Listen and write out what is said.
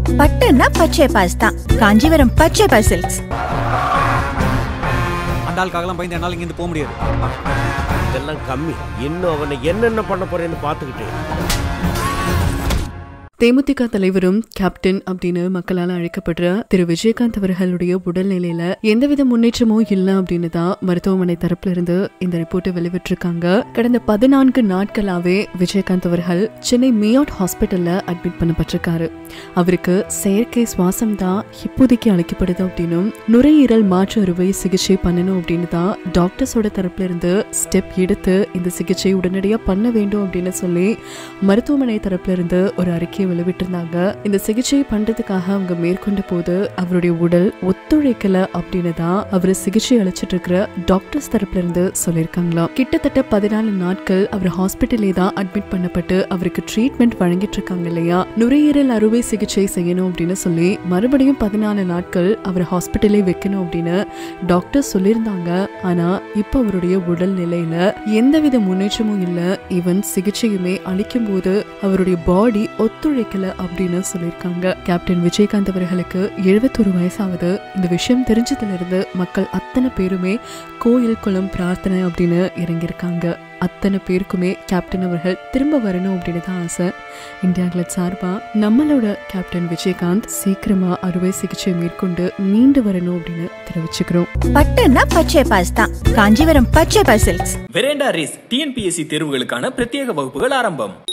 பட்டுன்னா பச்சை பாஸ் தான் காஞ்சிபுரம் பச்சை பாஸ் சில்க்ஸ் அந்த ஆளுக்காகலாம் பயந்து என்னால் இங்கேருந்து போக முடியாது இதெல்லாம் கம்மி இன்னும் அவனை என்னென்ன பண்ண போறேன்னு பார்த்துக்கிட்டு தேமுதிக தலைவரும் கேப்டன் அப்படின்னு மக்களால் அழைக்கப்படுற திரு விஜயகாந்த் அவர்களுடைய உடல்நிலையில எந்தவித முன்னேற்றமும் இல்லை அப்படின்னு தான் மருத்துவமனை தரப்புல இருந்து இந்த ரிப்போர்ட்டை வெளிவிட்டிருக்காங்க கடந்த பதினான்கு நாட்களாவே விஜயகாந்த் அவர்கள் சென்னை மியாட் ஹாஸ்பிட்டல்ல அட்மிட் பண்ணப்பட்டிருக்காரு அவருக்கு செயற்கை சுவாசம் தான் இப்போதைக்கு அளிக்கப்படுது அப்படின்னும் நுரையீரல் மாற்று அறுவை சிகிச்சை பண்ணணும் அப்படின்னு தான் டாக்டர்ஸோட தரப்புல இருந்து ஸ்டெப் எடுத்து இந்த சிகிச்சை உடனடியா பண்ண வேண்டும் அப்படின்னு சொல்லி மருத்துவமனை தரப்புல இருந்து ஒரு அறிக்கையை வெளிவிட்டிருந்தாங்க இந்த சிகிச்சை பண்றதுக்காக அவங்க மேற்கொண்ட போது அவருடைய உடல் ஒத்துழைக்கல அப்படின்னு தான் அவர் சிகிச்சை அளிச்சிட்டு இருக்கிற டாக்டர்ஸ் தரப்புல இருந்து சொல்லியிருக்காங்களாம் கிட்டத்தட்ட பதினாலு நாட்கள் அவர் ஹாஸ்பிட்டலே தான் அட்மிட் பண்ணப்பட்டு அவருக்கு ட்ரீட்மெண்ட் வழங்கிட்டு இருக்காங்க இல்லையா நுரையீரல் அறுவை சிகிச்சை செய்யணும் அப்படின்னு சொல்லி மறுபடியும் பதினாலு நாட்கள் அவர் ஹாஸ்பிட்டலே வைக்கணும் அப்படின்னு டாக்டர் சொல்லியிருந்தாங்க ஆனா இப்போ அவருடைய உடல் நிலையில எந்தவித முன்னேற்றமும் இல்ல ஈவன் சிகிச்சையுமே அளிக்கும் போது அவருடைய பாடி ஒத்துழைக்கல அப்படின்னு சொல்லியிருக்காங்க கேப்டன் விஜயகாந்த் அவர்களுக்கு எழுபத்தொரு வயசாவது இந்த விஷயம் தெரிஞ்சதுல இருந்து மக்கள் அத்தனை பேருமே கோயில் குளம் பிரார்த்தனை அப்படின்னு இறங்கியிருக்காங்க அத்தனை பேருக்குமே கேப்டன் அவர்கள் திரும்ப வரணும் அப்படின்னு தான் ஆசை இந்தியா கிளட் சார்பா நம்மளோட கேப்டன் விஜயகாந்த் சீக்கிரமா அறுவை சிகிச்சை மேற்கொண்டு மீண்டு வரணும் அப்படின்னு தெரிவிச்சுக்கிறோம் பட்டுன்னா பச்சை பாஸ் தான் காஞ்சிபுரம் பச்சை பாஸ் சில்க்ஸ் வெரேண்டா ரேஸ் டிஎன்பிஎஸ்சி தேர்வுகளுக்கான பிரத்யேக வகுப்புகள் ஆரம்பம்